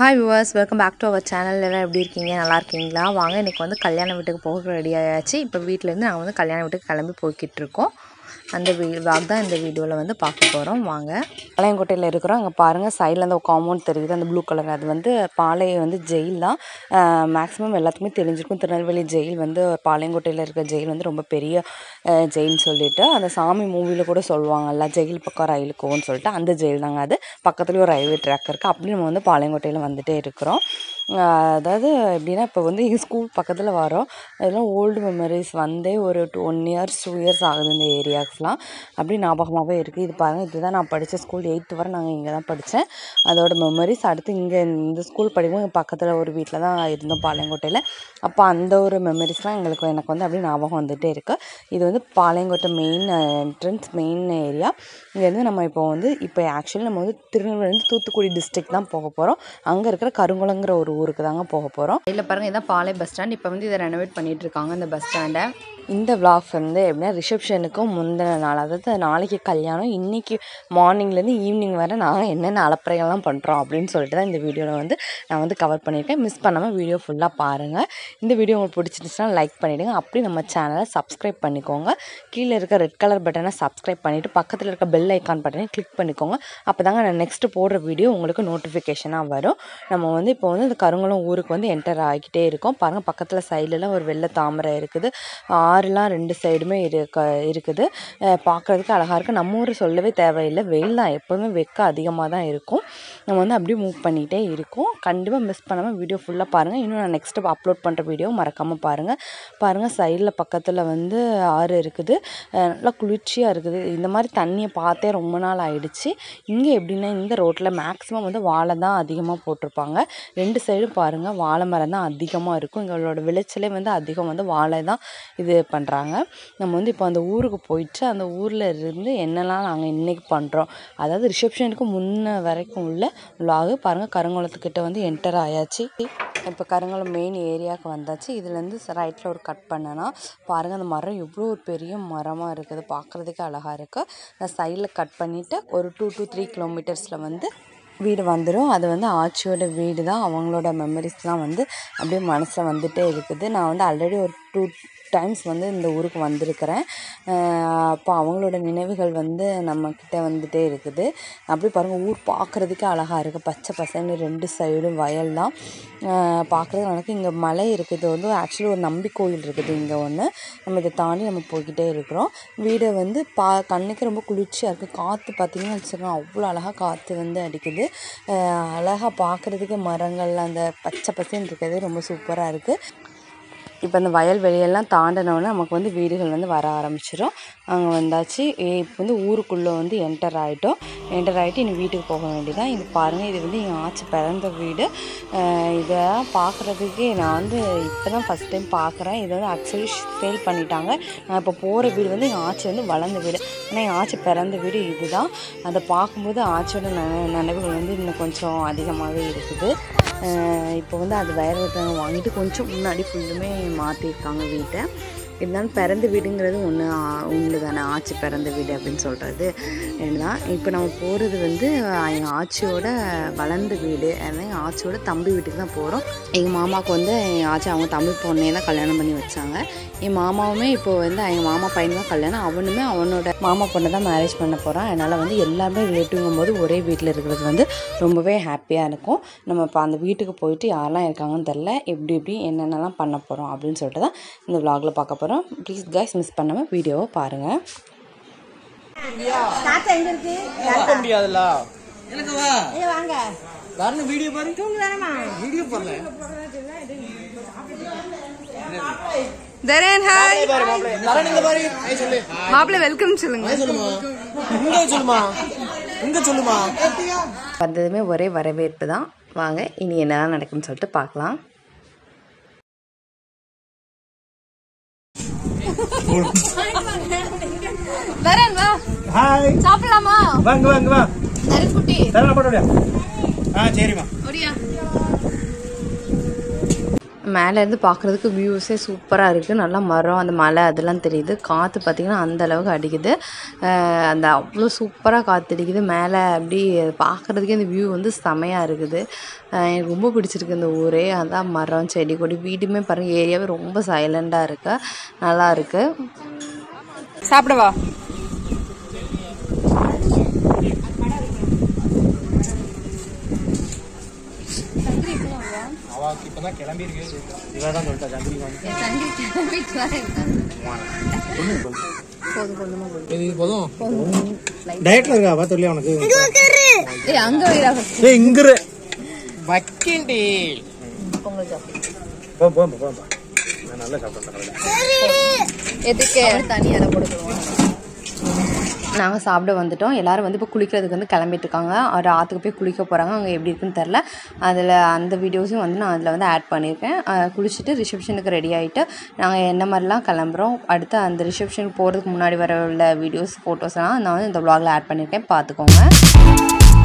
Hi viewers welcome back to our channel எல்லாம் எப்படி இருக்கீங்க நல்லா இருக்கீங்களா வாங்க இன்றைக்கி வந்து கல்யாண வீட்டுக்கு போக ரெடி ஆயாச்சு இப்போ வீட்டிலேருந்து நாங்கள் வந்து கல்யாண வீட்டுக்கு கிளம்பி போய்கிட்டு இருக்கோம் அந்த வீ வாக் தான் இந்த வீடியோவில் வந்து பார்க்க போகிறோம் வாங்க பாளையங்கோட்டையில் இருக்கிறோம் அங்கே பாருங்கள் சைடில் அந்த காம்பவுண்ட் தெரியுது அந்த ப்ளூ கலர் அது வந்து பாளையம் வந்து ஜெயில் தான் மேக்ஸிமம் எல்லாத்துக்குமே தெரிஞ்சிருக்கும் திருநெல்வேலி ஜெயில் வந்து பாளையங்கோட்டையில் இருக்க ஜெயில் வந்து ரொம்ப பெரிய அஹ், ஜெயில்னு சொல்லிட்டு அந்த சாமி மூவியில் கூட சொல்லுவாங்கல்ல ஜெயில் பக்கம் ரயிலுக்குன்னு சொல்லிட்டு அந்த ஜெயில் தாங்க அது பக்கத்துலேயும் ஒரு ரயில்வே ட்ராக் இருக்குது அப்படி நம்ம வந்து பாளையங்கோட்டையில் வந்துட்டே இருக்கிறோம் அஹ், அதாவது எப்படின்னா இப்போ வந்து எங்கள் ஸ்கூல் பக்கத்தில் வரோம் அதெல்லாம் ஓல்டு மெமரிஸ் வந்தே ஒரு two one years two years ஆகுது இந்த ஏரியாஸ்லாம் அப்படி ஞாபகமாகவே இருக்குது இது பாருங்கள் இதுதான் நான் படித்த ஸ்கூல் எயித்து வரை நாங்கள் இங்கே தான் படித்தேன் அதோட மெமரிஸ் அடுத்து இங்கே இந்த ஸ்கூல் படிக்கும்போது இங்க பக்கத்தில் ஒரு வீட்டில் தான் இருந்தோம் பாளையங்கோட்டையில் அப்போ அந்த ஒரு மெமரிஸ்லாம் எங்களுக்கு எனக்கு வந்து அப்படியே ஞாபகம் வந்துகிட்டே இருக்குது இது வந்து Palayamkottai main entrance main area இங்கேருந்து நம்ம இப்போ வந்து இப்போ ஆக்சுவலி நம்ம வந்து திருநெல்வேலி தூத்துக்குடி டிஸ்ட்ரிக்ட் தான் போக போகிறோம் அங்கே இருக்கிற கருங்குளங்கிற ஒரு ஊருக்கு தாங்க போக போகிறோம் இதில் பாருங்கள் இதான் பாளை பஸ் ஸ்டாண்ட் இப்போ வந்து இதை ரெனோவேட் பண்ணிட்டு இருக்காங்க இந்த பஸ் ஸ்டாண்டை இந்த vlog வந்து எப்படின்னா ரிசப்ஷனுக்கும் முந்தின நாள் அதாவது நாளைக்கு கல்யாணம் இன்னைக்கு மார்னிங்லேருந்து ஈவினிங் வரை நாங்கள் என்னென்ன அலப்பறைகள்லாம் பண்ணுறோம் அப்படின்னு சொல்லிட்டு தான் இந்த வீடியோவில் வந்து நான் வந்து கவர் பண்ணியிருக்கேன் மிஸ் பண்ணாமல் வீடியோ ஃபுல்லாக பாருங்கள் இந்த வீடியோ உங்களுக்கு பிடிச்சிருந்துச்சுன்னா லைக் பண்ணிவிடுங்க அப்படி நம்ம சேனலை சப்ஸ்கிரைப் பண்ணிக்கோங்க கீழே இருக்க ரெட் கலர் பட்டனை சப்ஸ்கிரைப் பண்ணிவிட்டு பக்கத்தில் இருக்க பெல் ஐக்கான் பட்டனை கிளிக் பண்ணிக்கோங்க அப்போ தாங்க நான் நெக்ஸ்ட்டு போடுற வீடியோ உங்களுக்கு நோட்டிஃபிகேஷனாக வரும் நம்ம வந்து இப்போ வந்து இந்த கருங்குளம் ஊருக்கு வந்து என்டர் ஆகிக்கிட்டே இருக்கோம் பாருங்கள் பக்கத்தில் சைட்லலாம் ஒரு வெள்ளை தாமரை இருக்குது ஆறுலாம் ரெண்டு சைடுமே இருக்க இருக்குது பார்க்குறதுக்கு அழகாக இருக்குது நம்ம ஊர் சொல்லவே தேவையில்லை வெயில் தான் எப்போதுமே வெக்க அதிகமாக தான் இருக்கும் நம்ம வந்து அப்படியே மூவ் பண்ணிகிட்டே இருக்கோம் கண்டிப்பாக மிஸ் பண்ணாமல் வீடியோ ஃபுல்லாக பாருங்கள் இன்னும் நான் நெக்ஸ்ட்டு அப்லோட் பண்ணுற வீடியோ மறக்காமல் பாருங்கள் பாருங்கள் சைடில் பக்கத்தில் வந்து ஆறு இருக்குது அஹ் நல்லா குளிர்ச்சியாக இருக்குது இந்த மாதிரி தண்ணியை பார்த்தே ரொம்ப நாள் ஆயிடுச்சு இங்கே எப்படின்னா இந்த ரோட்டில் மேக்ஸிமம் வந்து வாழை தான் அதிகமாக போட்டிருப்பாங்க ரெண்டு சைடும் பாருங்கள் வாழை மரம் தான் அதிகமாக இருக்கும் எங்களோட விளைச்சலே வந்து அதிகம் வந்து வாழை தான் இது பண்ணுறாங்க நம்ம வந்து இப்போ அந்த ஊருக்கு போயிட்டு அந்த ஊரில் இருந்து என்னெல்லாம் நாங்கள் இன்றைக்கி பண்ணுறோம் அதாவது ரிசப்ஷனுக்கு முன்ன வரைக்கும் உள்ள vlog பாருங்கள் கருங்குளத்துக்கிட்ட வந்து என்டர் ஆயாச்சு இப்போ கருங்குளம் மெயின் ஏரியாவுக்கு வந்தாச்சு இதுலேருந்து ரைட்டில் ஒரு கட் பண்ணனா பாருங்கள் அந்த மரம் எவ்வளோ ஒரு பெரிய மரமாக இருக்குது பார்க்குறதுக்கே அழகாக இருக்குது நான் சைடில் கட் பண்ணிவிட்டு ஒரு டூ to த்ரீ கிலோமீட்டர்ஸில் வந்து வீடு வந்துடும் அது வந்து ஆச்சியோட வீடு தான் அவங்களோட மெமரிஸ்லாம் வந்து அப்படியே மனசில் வந்துட்டே இருக்குது நான் வந்து ஆல்ரெடி ஒரு டூ டைம்ஸ் வந்து இந்த ஊருக்கு வந்திருக்கிறேன் அப்போ அவங்களோட நினைவுகள் வந்து நம்மக்கிட்ட வந்துட்டே இருக்குது அப்படி பாருங்கள் ஊர் பார்க்குறதுக்கே அழகாக இருக்குது பச்சை பசங்க ரெண்டு சைடும் வயல் தான் பார்க்குறது எனக்கு இங்கே மலை இருக்குது வந்து ஆக்சுவலி ஒரு நம்பி கோயில் இருக்குது இங்கே ஒன்று நம்ம இதை தாண்டி நம்ம போய்கிட்டே இருக்கிறோம் வீடை வந்து பா கண்ணுக்கு ரொம்ப குளிர்ச்சியாக இருக்குது காற்று பார்த்திங்கன்னா வச்சுக்கோங்க அவ்வளோ அழகாக காற்று வந்து அடிக்குது அழகாக பார்க்குறதுக்கு மரங்கள் அந்த பச்சை பசேன்னு இருக்கிறது ரொம்ப சூப்பராக இருக்குது இப்போ இந்த வயல் வெளியெல்லாம் தாண்டினோடனே நமக்கு வந்து வீடுகள் வந்து வர ஆரம்பிச்சிடும் அங்கே வந்தாச்சு ஏ- இப்போ வந்து ஊருக்குள்ளே வந்து என்டர் ஆகிட்டோம் என்டர் ஆகிட்டு இனி வீட்டுக்கு போக வேண்டியதான் இது பாருங்கள் இது வந்து எங்கள் ஆச்சி பிறந்த வீடு அஹ் இதை பார்க்குறதுக்கே நான் வந்து இப்போ தான் ஃபஸ்ட் டைம் பார்க்குறேன் இதை வந்து ஆக்சுவலி சேல் பண்ணிட்டாங்க நான் இப்போ போகிற வீடு வந்து எங்கள் ஆச்சி வந்து வளர்ந்த வீடு ஆனால் எங்கள் ஆச்சி பிறந்த வீடு இதுதான் அதை பார்க்கும்போது ஆச்சியோட நன நினைவுகள் வந்து இன்னும் கொஞ்சம் அதிகமாகவே இருக்குது அஹ் இப்போ வந்து அது வேறு ஒருத்தவங்க வாங்கிட்டு கொஞ்சம் முன்னாடி ஃபுல்லுமே மாற்றிருக்காங்க வீட்டை இருந்தாலும் பிறந்த வீடுங்கிறது ஒன்று உண்டு தானே ஆச்சி பிறந்த வீடு அப்படின்னு சொல்கிறது தான் இப்போ நம்ம போகிறது வந்து எங்கள் ஆச்சியோட வளர்ந்த வீடு அதான் எங்கள் ஆச்சியோட தம்பி வீட்டுக்கு தான் போகிறோம் எங்கள் மாமாவுக்கு வந்து எங்கள் ஆச்சி அவங்க தமிழ் பொண்ணே தான் கல்யாணம் பண்ணி வச்சாங்க என் மாமாவுமே இப்போ வந்து எங்கள் மாமா பையன் தான் கல்யாணம் அவனுமே அவனோட மாமா பொண்ணை தான் மேரேஜ் பண்ண போகிறான் அதனால் வந்து எல்லாருமே ரிலேட்டிவ்ங்கும் போது ஒரே வீட்டில் இருக்கிறது வந்து ரொம்பவே ஹாப்பியாக இருக்கும் நம்ம இப்போ அந்த வீட்டுக்கு போயிட்டு யாரெல்லாம் இருக்காங்கன்னு தெரில எப்படி எப்படி என்னென்னலாம் பண்ண போகிறோம் அப்படின்னு சொல்லிட்டு தான் இந்த vlogல பார்க்க போகிறோம் ப்ளீஸ் கைஸ் மிஸ் பண்ணாமல் வீடியோவை பாருங்கள் தாத்தா எங்க இருக்கு பார்க்க முடியாதுல்ல ஏ வாங்க வரணும் வீடியோ பாரு தூங்குதானமா வீடியோ போடல தரேன் ஹாய் பாரு மாப்பிளை தரேன் இங்க பாரு ஐ சொல்லு மாப்பிள்ள வெல்கம் சொல்லுங்க ஐ சொல்லுமா இங்க சொல்லுமா இங்க சொல்லுமா வந்ததுமே ஒரே வரவேற்பு தான் வாங்க இனி என்னெல்லாம் நடக்குன்னு சொல்லிட்டு பார்க்கலாம் தரேன் வா ஹாய் சாப்பிடலாமா வாங்க வாங்க வா தரேன் குட்டி தரேன் போட ஆ சரிம்மா ஒடியா மேலேருந்து பார்க்குறதுக்கு வியூஸே சூப்பராக இருக்குது நல்லா மரம் அந்த மலை அதெல்லாம் தெரியுது காற்று பார்த்திங்கன்னா அந்த அளவுக்கு அடிக்குது அஹ் அந்த அவ்வளோ சூப்பராக காற்று அடிக்குது மேலே அப்படி பார்க்குறதுக்கே அந்த வியூ வந்து செமையாக இருக்குது அஹ் எனக்கு ரொம்ப பிடிச்சிருக்கு இந்த ஊரே அதான் மரம் செடி கொடி வீடுமே பாருங்கள் ஏரியாவே ரொம்ப சைலண்டாக இருக்கு நல்லா இருக்குது சாப்பிடவா அவாக்கு இப்பதான் கிளம்பி இருக்கு இவ தான் சொல்லிட்டா சந்திரி இது போதும் டயட்ல இருக்கா பார்த்து உனக்கு ஏய் அங்கே வைரா ஏய் இங்க வக்கேண்டி பொங்கல் சாப்பிடு போ போ போ போ. நான் நல்லா சாப்பிட்டேன் எதுக்கு தனியாக கொடுக்குறோம் நாங்கள் சாப்பிட வந்துட்டோம் எல்லாரும் வந்து இப்போ குளிக்கிறதுக்கு வந்து கிளம்பிட்டு இருக்காங்க ஒரு ஆற்றுக்கு போய் குளிக்க போகிறாங்க அங்கே எப்படி இருக்குன்னு தெரில அதில் அந்த வீடியோஸையும் வந்து நான் அதில் வந்து ஆட் பண்ணியிருக்கேன் அஹ் குளிச்சுட்டு ரிசப்ஷனுக்கு ரெடி ஆகிட்டு நாங்கள் என்ன மாதிரிலாம் கிளம்புறோம் அடுத்து அந்த ரிசப்ஷனுக்கு போகிறதுக்கு முன்னாடி வர உள்ள வீடியோஸ் ஃபோட்டோஸ்லாம் நான் வந்து இந்த vlogல ஆட் பண்ணியிருக்கேன் பார்த்துக்கோங்க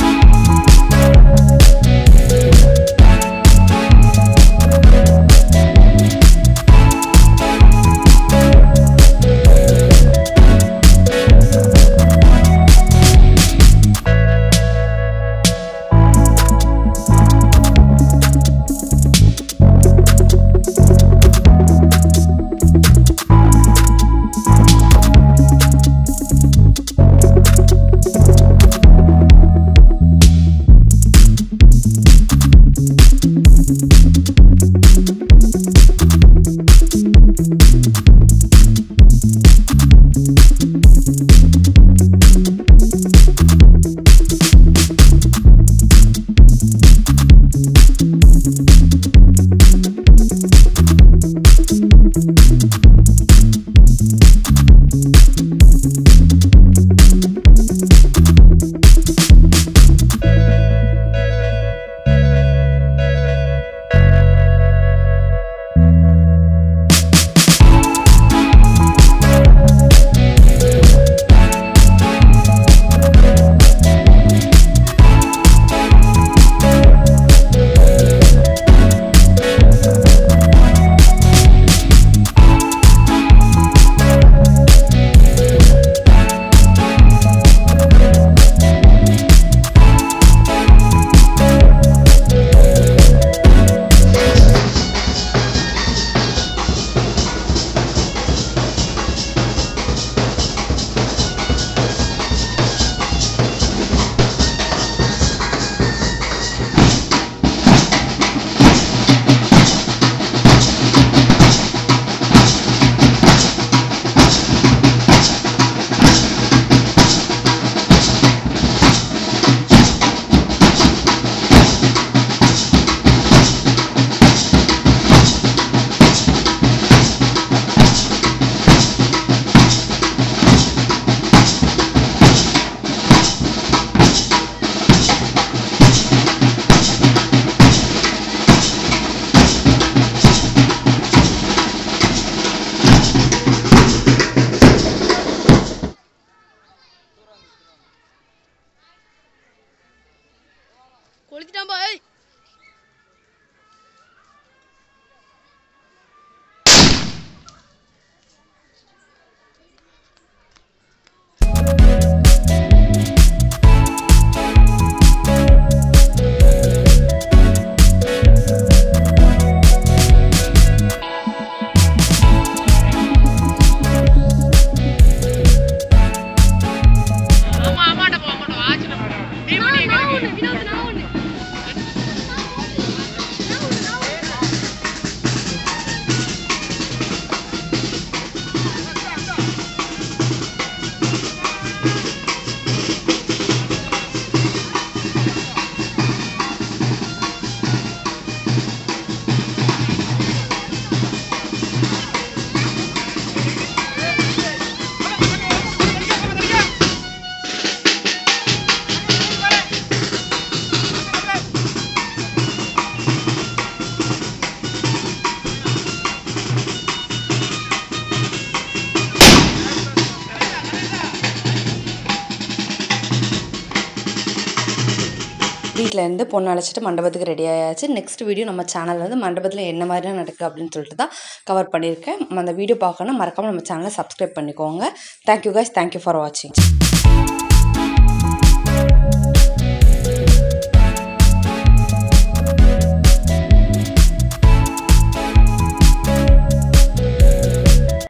வீட்டிலேருந்து பொண்ணு அழைச்சிட்டு மண்டபத்துக்கு ரெடி ஆயாச்சு நெக்ஸ்ட் வீடியோ நம்ம சேனலில் வந்து மண்டபத்தில் என்ன மாதிரிலாம் நடக்குது அப்படின்னு சொல்லிட்டு தான் கவர் பண்ணியிருக்கேன் அந்த வீடியோ பார்க்கணும் மறக்காமல் நம்ம சேனலை சப்ஸ்கிரைப் பண்ணிக்கோங்க தேங்க்யூ guys தேங்க்யூ ஃபார் வாட்சிங்